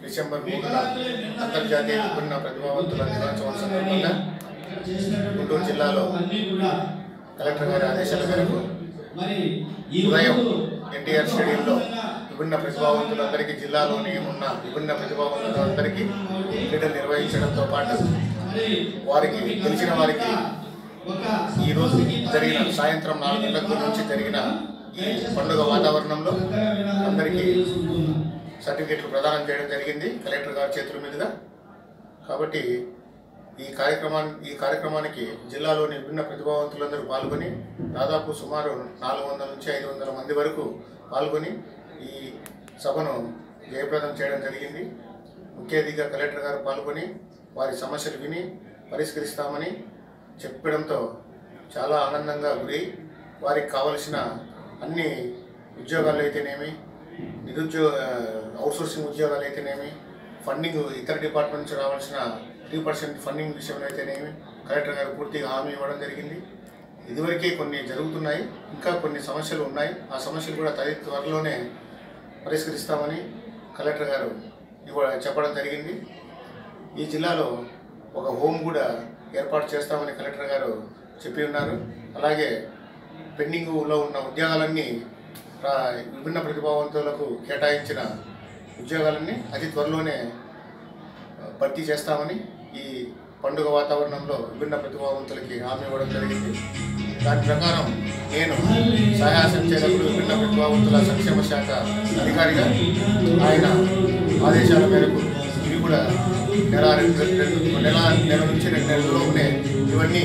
December మూడున అంతర్జాతీయ విభిన్న ప్రతిభావంతుల దినోత్సవం సందర్భంగా గుంటూరు జిల్లాలో కలెక్టర్ గారి ఆదేశాల మేరకు ఉదయం ఎన్టీఆర్ స్టేడియంలో విభిన్న ప్రతిభావంతులందరికీ జిల్లాలోని ఉన్న విభిన్న ప్రతిభావంతులందరికీ క్రీడలు నిర్వహించడంతో పాటు వారికి తెలిసిన వారికి ఈ రోజు జరిగిన సాయంత్రం నాలుగు గంటల నుంచి జరిగిన ఈ పండుగ వాతావరణంలో అందరికీ సర్టిఫికెట్లు ప్రదానం చేయడం జరిగింది కలెక్టర్ గారి చేతుల మీదుగా కాబట్టి ఈ కార్యక్రమాన్ని ఈ కార్యక్రమానికి జిల్లాలోని విభిన్న ప్రతిభావంతులందరూ పాల్గొని దాదాపు సుమారు నాలుగు వందల నుంచి ఐదు వందల మంది వరకు పాల్గొని ఈ సభను జయప్రదం చేయడం జరిగింది ముఖ్య అతిథిగా కలెక్టర్ గారు పాల్గొని వారి సమస్యలు విని పరిష్కరిస్తామని చెప్పడంతో చాలా ఆనందంగా గురై వారికి కావలసిన అన్ని ఉద్యోగాలు అయితేనేమి నిరుద్యోగ అవుట్సోర్సింగ్ ఉద్యోగాలు అయితేనేమి ఫండింగ్ ఇతర డిపార్ట్మెంట్ నుంచి రావాల్సిన త్రీ పర్సెంట్ ఫండింగ్ విషయంలో అయితేనేమి కలెక్టర్ గారు పూర్తిగా హామీ ఇవ్వడం జరిగింది ఇదివరకే కొన్ని జరుగుతున్నాయి ఇంకా కొన్ని సమస్యలు ఉన్నాయి ఆ సమస్యలు కూడా తది త్వరలోనే పరిష్కరిస్తామని కలెక్టర్ గారు ఇవ్వ చెప్పడం జరిగింది ఈ జిల్లాలో ఒక హోమ్ కూడా ఏర్పాటు చేస్తామని కలెక్టర్ గారు చెప్పి ఉన్నారు అలాగే పెండింగ్లో ఉన్న ఉద్యోగాలన్నీ రా- విభిన్న ప్రతిభావంతులకు కేటాయించిన ఉద్యోగాలన్నీ అతి త్వరలోనే ఆ, భర్తీ చేస్తామని ఈ పండుగ వాతావరణంలో విభిన్న ప్రతిభావంతులకి హామీ ఇవ్వడం జరిగింది దాని ప్రకారం నేను సహాయ సంచేతకుడు విభిన్న ప్రతిభావంతుల సంక్షేమ శాఖ అధికారిగా ఆయన ఆదేశాల మేరకు ఇవి కూడా నెల రెండు రెండు నెల నెల నుంచి రెండు నెలల్లోనే ఇవన్నీ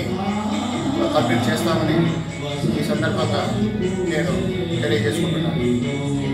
కంప్లీట్ చేస్తామని ఈ సందర్భంగా నేను తెలియజేసుకుంటున్నాను